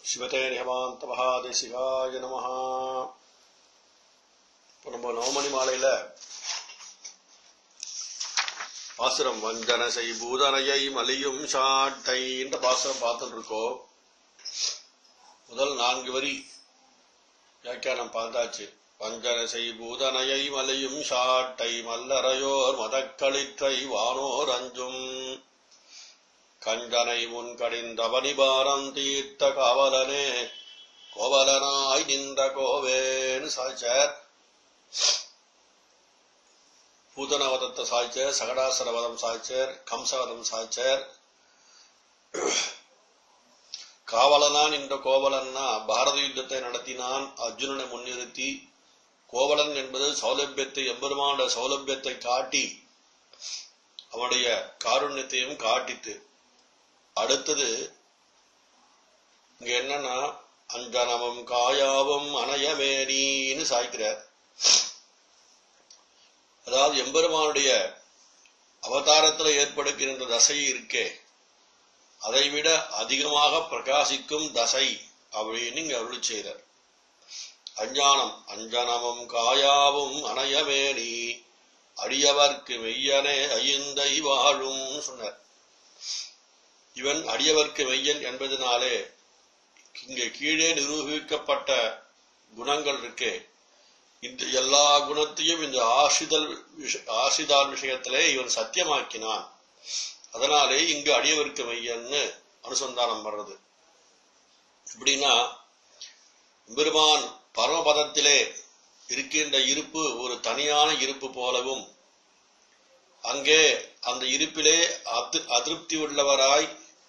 சிவதே நிகமாந்த மகாதேசிகாய நம இப்போ நம்ம நவமணி மாலையில பாசுரம் வஞ்சன செய் பூதனையை மலியும் சாட்டைன்ற பாசுரம் பார்த்துட்டு இருக்கோம் முதல் நான்கு வரி வியாக்கியானம் பார்த்தாச்சு வஞ்சன செய் பூதனையை மலையும் சாட்டை மல்லறையோர் மதக்களிற்றை வானோர் அஞ்சும் கஞ்சனை முன் கடிந்தவனிபாரம் தீர்த்த காவலனே கோவலனாய் நின்ற கோவேன்னு சாய்ச்சார் பூதனவதத்தை சாய்ச்சார் சகடாசரவதம் சாய்ச்சார் கம்சவதம் சாய்ச்சார் காவலனா நின்ற கோவலன்னா பாரத யுத்தத்தை நடத்தினான் அர்ஜுனனை முன்னிறுத்தி கோவலன் என்பது சௌலபியத்தை எம்பெருமான சௌலபியத்தை காட்டி அவனுடைய காருண்யத்தையும் காட்டித்து அடுத்தது இங்க என்னன்னா அஞ்சனமும் காயாவும் அணையமேனின்னு சாய்க்கிறார் அதாவது எம்பெருமானுடைய அவதாரத்தில் ஏற்படுகின்ற தசை இருக்கே அதைவிட அதிகமாக பிரகாசிக்கும் தசை அப்படின்னு இங்க அருள் செய்கிறார் அஞ்ஞானம் அஞ்சனமும் காயாவும் அணையமேனி அடியவர்க்கு மெய்யனே ஐயந்தை வாழும் சொன்னார் இவன் அடியவர்க்கு மெய்யன் என்பதனாலே இங்கே கீழே நிரூபிக்கப்பட்ட குணங்கள் இருக்கே இந்த எல்லா குணத்தையும் இந்த ஆசிதல் ஆசிதால் விஷயத்திலே இவன் சத்தியமாக்கினான் அதனாலே இங்கு அடியவர்க்கு மையன்னு அனுசந்தானம் வர்றது எப்படின்னா பெருமான் பரமபதத்திலே இருக்கின்ற இருப்பு ஒரு தனியான இருப்பு போலவும் அங்கே அந்த இருப்பிலே அதிருப்தி உள்ளவராய்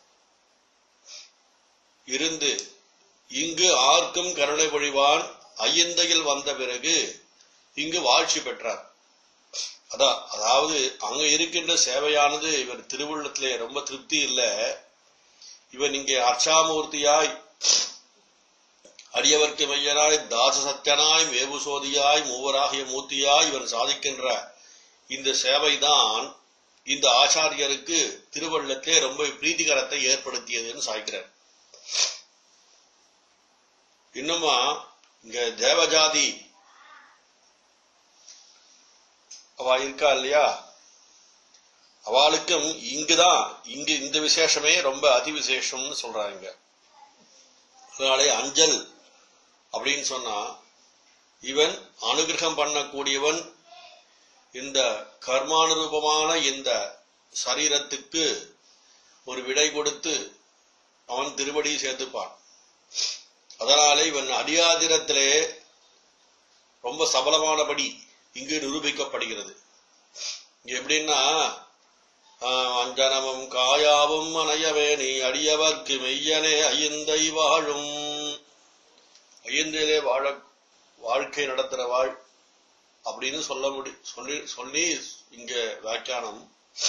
இருந்து இங்கு ஆர்க்கும் கருணை பொழிவான் ஐயந்தையில் வந்த பிறகு இங்கு வாழ்ச்சி பெற்றார் அதான் அதாவது அங்க இருக்கின்ற சேவையானது இவர் திருவுள்ளத்திலே ரொம்ப திருப்தி இல்லை இவன் இங்கே அர்ச்சாமூர்த்தியாய் அடியவர்க்கு மையனாய் தாச சத்தியனாய் மேபுசோதியாய் மூவராகிய மூர்த்தியாய் இவன் சாதிக்கின்ற இந்த சேவைதான் இந்த ஆச்சாரியருக்கு திருவள்ளத்திலே ரொம்ப பிரீத்திகரத்தை ஏற்படுத்தியதுன்னு சாய்க்கிறார் இன்னுமா இங்க தேவஜாதி அவ இருக்கா இல்லையா அவளுக்கும் இங்குதான் இங்கு இந்த விசேஷமே ரொம்ப அதிவிசேஷம்னு சொல்றாங்க அதனாலே அஞ்சல் அப்படின்னு சொன்னா இவன் அனுகிரகம் பண்ணக்கூடியவன் இந்த கர்மானுரூபமான இந்த சரீரத்துக்கு ஒரு விடை கொடுத்து அவன் திருவடி சேர்த்துப்பான் அதனாலே இவன் அடியாதிரத்திலே ரொம்ப சபலமானபடி இங்கு நிரூபிக்கப்படுகிறது இங்க எப்படின்னா அஞ்சனமும் காயாவும் அணையவே நீ அடியவர்க்கு மெய்யனே ஐயந்தை வாழும் ஐயந்திலே வாழ வாழ்க்கை நடத்துற வாழ் அப்படின்னு சொல்ல முடி சொல்லி சொல்லி இங்க வியாக்கியானம்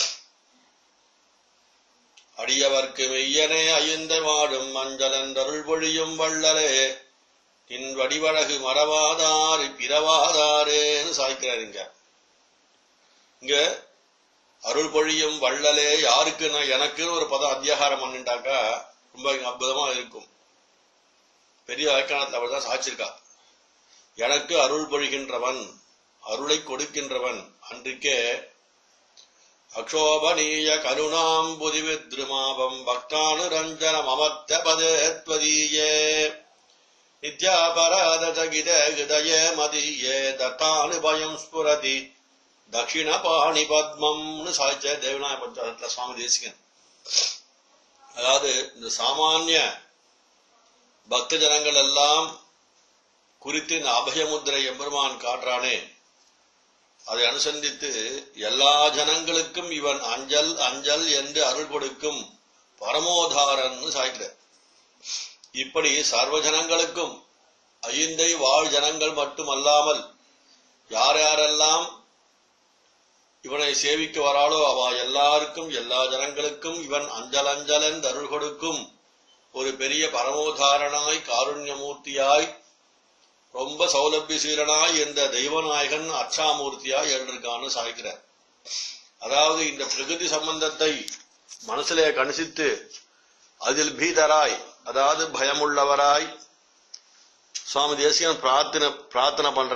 அடியவர்க்கு மெய்யனே ஐயந்த வாடும் மஞ்சளந்தருள் பொழியும் வள்ளலே நின் வடிவழகு மறவாதாறு பிறவாதாரேன்னு சாய்க்கிறார் இங்க இங்க அருள் பொழியும் வள்ளலே யாருக்கு நான் எனக்குன்னு ஒரு பதம் அத்தியாகாரம் பண்ணிட்டாக்கா ரொம்ப அற்புதமா இருக்கும் பெரிய வியாக்கியானத்தில் அவர்தான் சாய்ச்சிருக்கா எனக்கு அருள் பொழிகின்றவன் அருளை கொடுக்கின்றவன் அன்றைக்கே அக்ஷோபனீய கருணாம் புதிவித்ருமாபம் பக்தானுரஞ்சனம் அமர்த்த பதேத்வதீயே நித்யாபராத ஜகித ஹிருதய மதியே தத்தானு பயம் ஸ்புரதி தட்சிண பாணி பத்மம்னு சாய்ச்ச தேவநாய பஞ்சாயத்துல சுவாமி தேசிகன் அதாவது இந்த சாமானிய பக்த ஜனங்கள் எல்லாம் குறித்து இந்த அபயமுத்திரை எம்பெருமான் காட்டுறானே அதை அனுசந்தித்து எல்லா ஜனங்களுக்கும் இவன் அஞ்சல் அஞ்சல் என்று அருள் கொடுக்கும் பரமோதாரன் சாய்க்கிறார் இப்படி சர்வ ஜனங்களுக்கும் ஐந்தை வாழ் ஜனங்கள் மட்டுமல்லாமல் யார் யாரெல்லாம் இவனை சேவிக்க வராளோ அவ எல்லாருக்கும் எல்லா ஜனங்களுக்கும் இவன் அஞ்சல் அஞ்சல் என்று அருள் கொடுக்கும் ஒரு பெரிய பரமோதாரனாய் காருண்யமூர்த்தியாய் ரொம்ப சௌலபியசீலனாய் இந்த தெய்வநாயகன் அச்சாமூர்த்தியாய் எழுந்திருக்கான்னு சாய்க்கிறார் அதாவது இந்த பிரகிருதி சம்பந்தத்தை மனசுல கணிசித்து அதில் பீதராய் அதாவது பயமுள்ளவராய் சுவாமி தேசிகன் பிரார்த்தனை பிரார்த்தனை பண்ற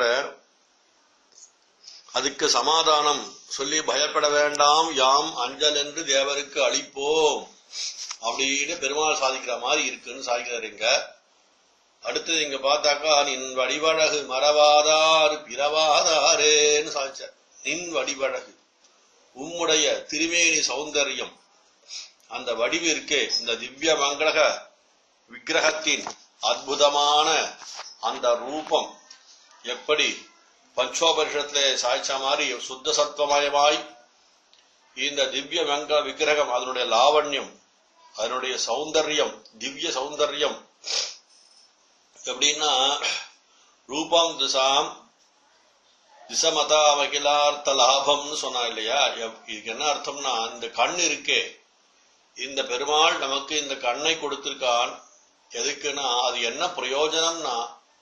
அதுக்கு சமாதானம் சொல்லி பயப்பட வேண்டாம் யாம் அஞ்சல் என்று தேவருக்கு அளிப்போம் அப்படின்னு பெருமாள் சாதிக்கிற மாதிரி இருக்குன்னு சாதிக்கிறாரு இங்க அடுத்தது இங்க பார்த்தாக்கா நின் வடிவழகு மறவாதார் பிறவாதாரேன்னு சாதிச்சார் நின் வடிவழகு உம்முடைய திருமேனி சௌந்தரியம் அந்த வடிவு இருக்கே இந்த திவ்ய மங்களக விக்கிரகத்தின் அற்புதமான அந்த ரூபம் எப்படி பஞ்சோபரிஷத்திலே சாய்ச்ச மாதிரி சுத்த சத்வமயமாய் இந்த திவ்ய மங்கள விக்கிரகம் அதனுடைய லாவண்யம் அதனுடைய சௌந்தர்யம் திவ்ய சௌந்தர்யம் எப்படின்னா ரூபம் திசாம் திசமதா மகிழார்த்த லாபம்னு சொன்னா இல்லையா எப்- இதுக்கு என்ன அர்த்தம்னா இந்த கண் இருக்கே இந்த பெருமாள் நமக்கு இந்த கண்ணை கொடுத்திருக்கான் எதுக்குன்னா அது என்ன பிரயோஜனம்னா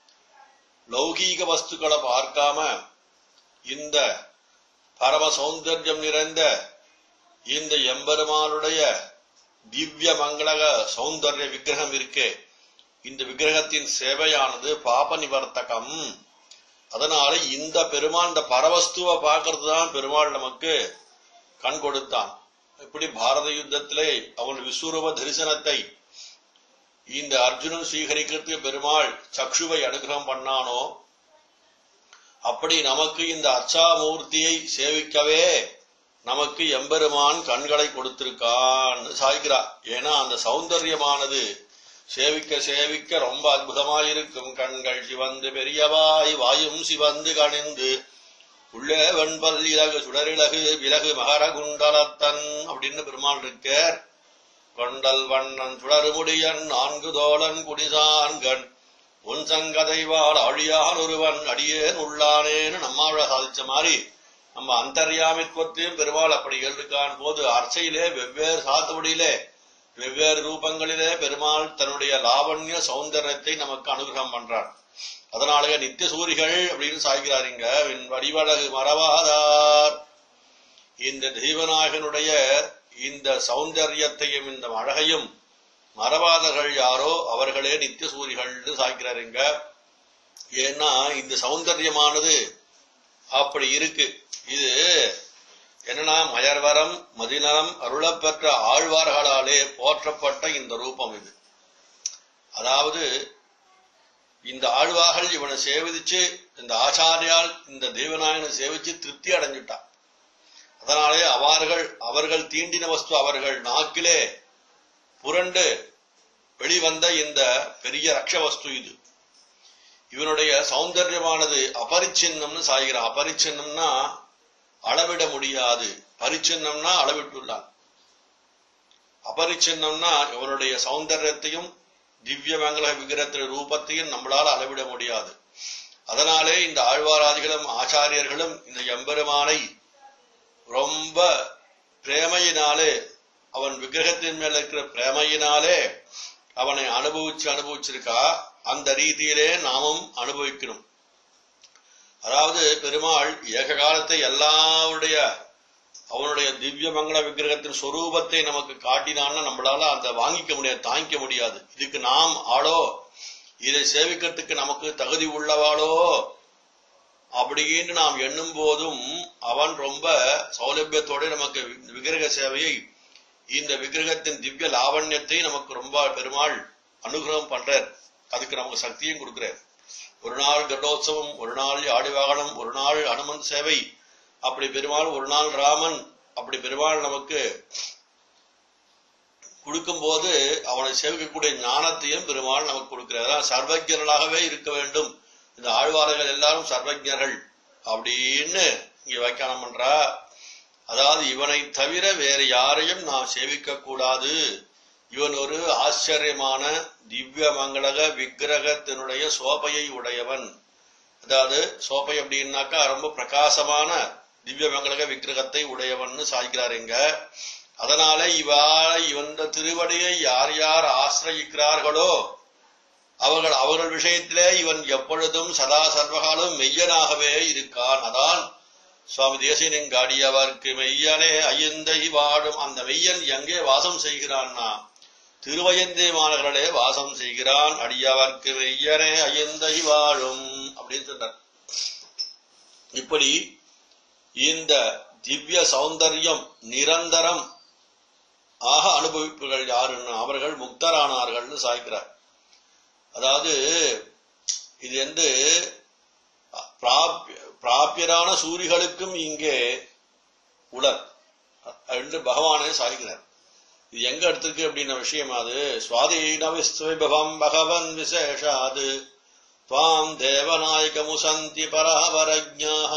லௌகீக வஸ்துக்களை பார்க்காம இந்த பரம சௌந்தர்யம் நிறைந்த இந்த எம்பெருமானுடைய திவ்ய மங்களக சௌந்தர்ய விக்கிரகம் இருக்கே இந்த விக்கிரகத்தின் சேவையானது பாப நிவர்த்தகம் அதனால இந்த பெருமாள் இந்த பரவஸ்துவை பார்க்கறது தான் பெருமாள் நமக்கு கண் கொடுத்தான் இப்படி பாரத யுத்தத்திலே அவன் விஸ்வரூப தரிசனத்தை இந்த அர்ஜுனன் ஸ்வீகரிக்கிறதுக்கு பெருமாள் சக்ஷுவை அனுகிரகம் பண்ணானோ அப்படி நமக்கு இந்த அச்சாமூர்த்தியை சேவிக்கவே நமக்கு எம்பெருமான் கண்களை கொடுத்திருக்கான் சாய்கிறா ஏன்னா அந்த சௌந்தரியமானது சேவிக்க சேவிக்க ரொம்ப அற்புதமாயிருக்கும் கண்கள் சிவந்து பெரியவாய் வாயும் சிவந்து கணிந்து உள்ளே வெண்பல் இலகு சுடரிலகு விலகு மகர குண்டலத்தன் அப்படின்னு பெருமாள் இருக்கார் கொண்டல் வண்ணன் சுடருமுடியன் நான்கு தோழன் குடிசான்கண் உன் சங்கதைவாள் அழியான் ஒருவன் அடியேன் உள்ளானேன்னு நம்மாழ சாதிச்ச மாதிரி நம்ம அந்தர்யாமித்வத்தையும் பெருமாள் அப்படி எழுதுக்கான் போது அர்ச்சையிலே வெவ்வேறு சாத்துபடியிலே வெவ்வேறு ரூபங்களிலே பெருமாள் தன்னுடைய லாவண்ய சௌந்தரியத்தை நமக்கு அனுகிரகம் பண்றார் அதனாலே நித்திய சூரிகள் அப்படின்னு சாய்கிறாருங்க என் வடிவழகு மறவாதார் இந்த தெய்வநாயகனுடைய இந்த சௌந்தரியத்தையும் இந்த அழகையும் மறவாதர்கள் யாரோ அவர்களே நித்திய சூரிகள்னு சாய்க்கிறாருங்க ஏன்னா இந்த சௌந்தரியமானது அப்படி இருக்கு இது என்னன்னா மயர்வரம் மதிநலம் அருளப்பெற்ற ஆழ்வார்களாலே போற்றப்பட்ட இந்த ரூபம் இது அதாவது இந்த ஆழ்வார்கள் இவனை சேவிச்சு இந்த ஆச்சாரியால் இந்த தேவநாயகனை சேவிச்சு திருப்தி அடைஞ்சிட்டான் அதனாலே அவர்கள் அவர்கள் தீண்டின வஸ்து அவர்கள் நாக்கிலே புரண்டு வெளிவந்த இந்த பெரிய ரக்ஷ வஸ்து இது இவனுடைய சௌந்தர்யமானது அபரிச்சின்னம்னு சாய்கிறான் அபரிச்சின்னம்னா அளவிட முடியாது பரிச்சின்னம்னா அளவிட்டுள்ளான் அபரிச்சின்னம்னா இவனுடைய சௌந்தர்யத்தையும் திவ்ய மங்கள விக்கிரத்தின் ரூபத்தையும் நம்மளால அளவிட முடியாது அதனாலே இந்த ஆழ்வாராதிகளும் ஆச்சாரியர்களும் இந்த எம்பெருமானை ரொம்ப பிரேமையினாலே அவன் விக்கிரகத்தின் மேல இருக்கிற பிரேமையினாலே அவனை அனுபவிச்சு அனுபவிச்சிருக்கா அந்த ரீதியிலே நாமும் அனுபவிக்கணும் அதாவது பெருமாள் ஏக காலத்தை எல்லாருடைய அவனுடைய திவ்ய மங்கள விக்கிரகத்தின் சொரூபத்தை நமக்கு காட்டினான்னா நம்மளால அந்த வாங்கிக்க முடியாது தாங்கிக்க முடியாது இதுக்கு நாம் ஆளோ இதை சேவிக்கிறதுக்கு நமக்கு தகுதி உள்ளவாளோ அப்படின்னு நாம் எண்ணும் போதும் அவன் ரொம்ப சௌலபியத்தோட நமக்கு விக்கிரக சேவையை இந்த விக்கிரகத்தின் திவ்ய லாவண்யத்தை நமக்கு ரொம்ப பெருமாள் அனுகிரகம் பண்றார் அதுக்கு நமக்கு சக்தியும் கொடுக்கிறார் ஒரு நாள் கட்டோத்சவம் ஒரு நாள் ஆடிவாகனம் ஒரு நாள் அனுமந்த் சேவை அப்படி பெருமாள் ஒரு நாள் ராமன் அப்படி பெருமாள் நமக்கு கொடுக்கும்போது அவனை சேவிக்கக்கூடிய ஞானத்தையும் பெருமாள் நமக்கு கொடுக்கிறார் அதான் சர்வஜர்களாகவே இருக்க வேண்டும் இந்த ஆழ்வார்கள் எல்லாரும் சர்வஜர்கள் அப்படின்னு இங்க வியாக்கியானம் பண்றா அதாவது இவனை தவிர வேறு யாரையும் நாம் சேவிக்க கூடாது இவன் ஒரு ஆச்சரியமான திவ்ய மங்களக விக்கிரகத்தினுடைய சோபையை உடையவன் அதாவது சோபை அப்படின்னாக்கா ரொம்ப பிரகாசமான திவ்ய மங்களக விக்கிரகத்தை உடையவன் சாய்க்கிறார் இங்க அதனால இவா இந்த திருவடியை யார் யார் ஆசிரயிக்கிறார்களோ அவர்கள் அவர்கள் விஷயத்திலே இவன் எப்பொழுதும் சதா சர்வகாலம் மெய்யனாகவே இருக்கான் அதான் சுவாமி தேசியனின் அவருக்கு மெய்யனே ஐயந்தை வாழும் அந்த மெய்யன் எங்கே வாசம் செய்கிறான்னா திருவயந்தே மாநகரிலே வாசம் செய்கிறான் அடியவர்க்கு மெய்யனே அயந்தை வாழும் அப்படின்னு சொன்னார் இப்படி இந்த திவ்ய சௌந்தர்யம் நிரந்தரம் ஆக அனுபவிப்புகள் யாருன்னு அவர்கள் முக்தரானார்கள்னு சாய்க்கிறார் அதாவது இது வந்து பிராப்ய- பிராபியரான சூரிகளுக்கும் இங்கே உலர் என்று பகவானே சாய்க்கிறார் இது எங்க எடுத்திருக்கு அப்படின்ன விஷயம் அது சுவாதீன விஸ்வபவம் பகவன் விசேஷாது துவாம் தேவநாயகமுசந்தி பராவரஜ்ஞாः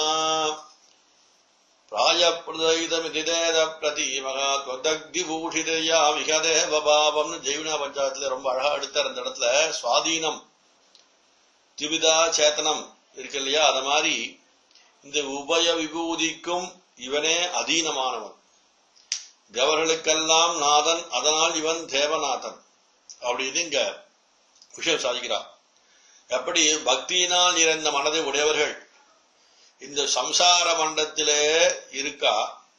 பிராயப்பிரதயிதமிதி தேத பிரதீமகா त्वदग्धिभूषितया விகதேவ பாவம்னு ஜெய்வினா பஞ்சாயத்துல ரொம்ப அழகா எடுத்தார் அந்த இடத்துல சுவாதீனம் திவிதா சேத்தனம் இருக்கு இல்லையா அத மாதிரி இந்த உபய விபூதிக்கும் இவனே அதீனமானவன் தேவர்களுக்கெல்லாம் நாதன் அதனால் இவன் தேவநாதன் அப்படின்னு இங்க விஷயம் சாதிக்கிறான் எப்படி பக்தியினால் நிறைந்த மனதை உடையவர்கள் இந்த சம்சார மண்டத்திலே இருக்கா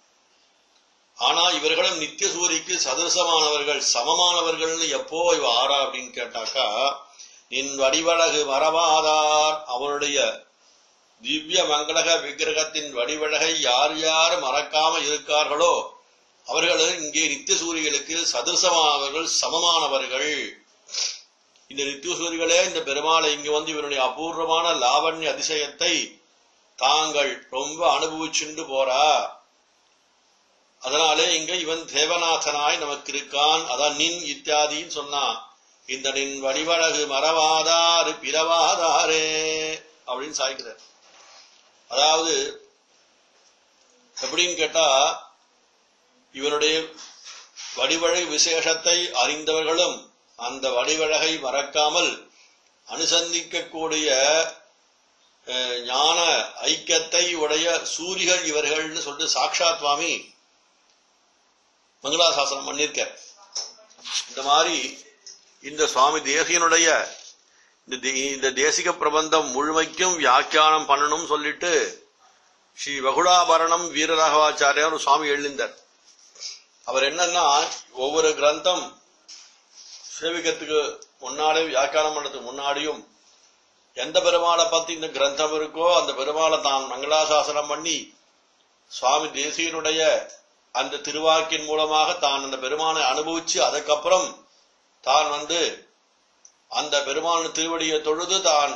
ஆனா இவர்களும் நித்திய சூரிக்கு சதுரசமானவர்கள் சமமானவர்கள்னு எப்போ இவ ஆறா அப்படின்னு கேட்டாக்கா நின் வடிவழகு மறவாதார் அவனுடைய திவ்ய மங்களக விக்கிரகத்தின் வடிவழகை யார் யார் மறக்காம இருக்கார்களோ அவர்கள் இங்கே நித்திய சூரிகளுக்கு சதுரசமானவர்கள் சமமானவர்கள் இந்த நித்திய சூரிகளே இந்த பெருமாளை இங்கு வந்து இவனுடைய அபூர்வமான லாவண்ய அதிசயத்தை தாங்கள் ரொம்ப அனுபவிச்சுண்டு போறா அதனாலே இங்க இவன் தேவநாதனாய் நமக்கு இருக்கான் அதான் நின் இத்தியாதின்னு சொன்னான் இந்த நின் வடிவழகு மறவாதாறு பிறவாதாரே அப்படின்னு சாய்க்கிறார் அதாவது எப்படின்னு கேட்டா இவனுடைய வடிவழகு விசேஷத்தை அறிந்தவர்களும் அந்த வடிவழகை மறக்காமல் அனுசந்திக்கக்கூடிய அஹ், ஞான ஐக்கியத்தை உடைய சூரிகள் இவர்கள்னு சொல்லிட்டு சாக்ஷாத் சுவாமி மங்களாசாசனம் பண்ணிருக்க இந்த மாதிரி இந்த சுவாமி தேசியனுடைய இந்த தே- இந்த தேசிக பிரபந்தம் முழுமைக்கும் வியாக்கியானம் பண்ணணும் சொல்லிட்டு ஸ்ரீ வகுடாபரணம் வீரராகவாச்சாரியார் ஒரு சுவாமி எழுந்தார் அவர் என்னன்னா ஒவ்வொரு கிரந்தம் சேவிக்கிறதுக்கு முன்னாடி வியாக்கியானம் பண்றதுக்கு முன்னாடியும் எந்த பெருமாளை பத்தி இந்த கிரந்தம் இருக்கோ அந்த பெருமாளை தான் மங்களாசாசனம் பண்ணி சுவாமி தேசியனுடைய அந்த திருவாக்கின் மூலமாக தான் அந்த பெருமானை அனுபவிச்சு அதுக்கப்புறம் தான் வந்து அந்த பெருமான் திருவடியை தொழுது தான்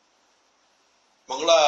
மங்களா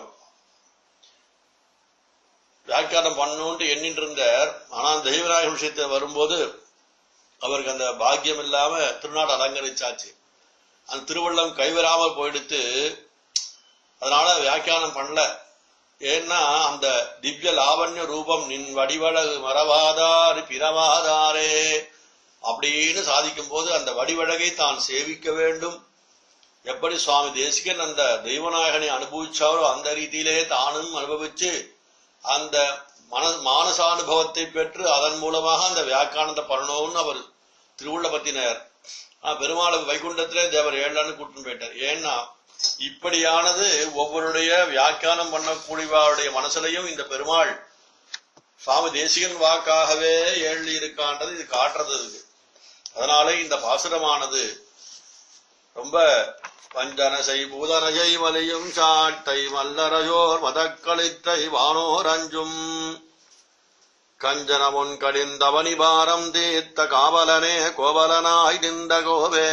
வியாக்கியானம் பண்ணணும்னு எண்ணிட்டு இருந்தார் ஆனா தெய்வநாயக விஷயத்தை வரும்போது அவருக்கு அந்த பாக்கியம் இல்லாம திருநாடு அலங்கரிச்சாச்சு அந்த திருவள்ளம் கைவராமல் போயிடுத்து அதனால வியாக்கியானம் பண்ணல ஏன்னா அந்த திவ்ய லாவண்ய ரூபம் நின் வடிவழகு மறவாதாறு பிறவாதாரே அப்படின்னு சாதிக்கும் போது அந்த வடிவழகை தான் சேவிக்க வேண்டும் எப்படி சுவாமி தேசிகன் அந்த தெய்வநாயகனை அனுபவிச்சாரோ அந்த ரீதியிலே தானும் அனுபவிச்சு அந்த மன மானசானுபவத்தை பெற்று அதன் மூலமாக அந்த வியாக்கியானத்தை பண்ணணும்னு அவர் திருவுள்ள பத்தினர் ஆனா பெருமாளுக்கு வைகுண்டத்திலே தேவர் ஏழான்னு கூட்டின்னு போயிட்டார் ஏன்னா இப்படியானது ஒவ்வொருடைய வியாக்கியானம் பண்ணக்கூடியவருடைய மனசுலையும் இந்த பெருமாள் சுவாமி தேசிகன் வாக்காகவே ஏழி இருக்கான்றது இது காட்டுறது இருக்கு அதனாலே இந்த பாசுரமானது ரொம்ப வஞ்சனசை பூதனஜை மலையும் சாட்டை மல்லரையோர் மதக்களித்தை வானோர் அஞ்சும் கஞ்சனமுன் கடிந்தவனி பாரம் தீர்த்த காவலனே கோவலனாய் நின்ற கோவே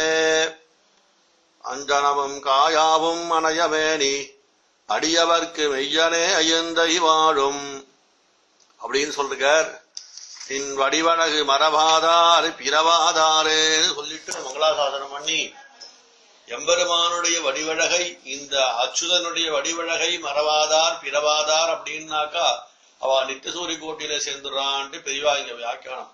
அஞ்சனமும் காயாவும் அணையமேனி அடியவர்க்கு மெய்யனே ஐயந்தை வாழும் அப்படின்னு சொல்றார் நின் வடிவழகு மரபாதார் பிறவாதாரேன்னு சொல்லிட்டு மங்களாசாசனம் பண்ணி எம்பெருமானுடைய வடிவழகை இந்த அச்சுதனுடைய வடிவழகை மறவாதார் பிறவாதார் அப்படின்னாக்கா அவ நித்தியசூரி கோட்டியில சேர்ந்துடுறான்ட்டு பெரியவா இங்க வியாக்கியானம்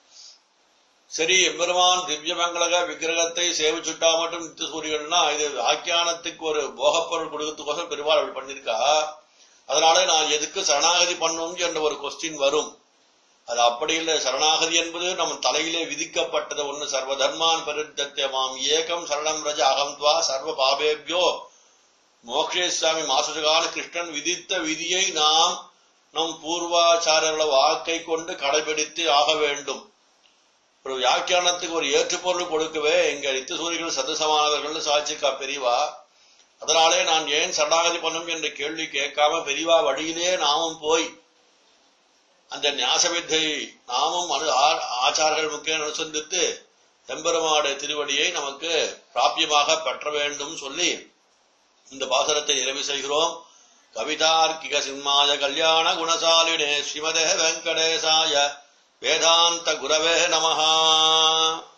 சரி எம்பெருமான் திவ்யமங்கலக விக்கிரகத்தை சேவிச்சுட்டா மட்டும் நித்தியசூரியன்னா இது வியாக்கியானத்துக்கு ஒரு போகப்பொருள் கொடுக்கறதுக்கோசம் பெருமாள் அப்படி பண்ணிருக்கா அதனால நான் எதுக்கு சரணாகதி பண்ணும் என்ற ஒரு கொஸ்டின் வரும் அது அப்படி இல்லை சரணாகதி என்பது நம் தலையிலே விதிக்கப்பட்டது ஒண்ணு சர்வ தர்மான் பரித்தமாம் ஏகம் சரணம் ரஜ அகம் துவா சர்வ பாபேபியோ மோக்ஷேஸ்வாமி மாசுகான கிருஷ்ணன் விதித்த விதியை நாம் நம் பூர்வாச்சாரியர்கள வாக்கை கொண்டு கடைபிடித்து ஆக வேண்டும் ஒரு வியாக்கியானத்துக்கு ஒரு ஏற்றுப்பொருள் கொடுக்கவே எங்க நித்திசூரிகள் சதசமானவர்கள் சாட்சிக்கா பெரியவா அதனாலே நான் ஏன் சரணாகதி பண்ணும் என்ற கேள்வி கேட்காம பெரியவா வழியிலே நாமும் போய் அந்த ஞாசவித்தை நாமும் அனு ஆ- ஆச்சார்கள் முக்கிய அனுசந்தித்து எம்பெருமாடு திருவடியை நமக்கு பிராபியமாக பெற்ற வேண்டும் சொல்லி இந்த பாசனத்தை நிறைவு செய்கிறோம் கவிதார்க்கிக சிம்மாய கல்யாண குணசாலினே ஸ்ரீமதே வெங்கடேசாய வேதாந்த குரவே நமஹா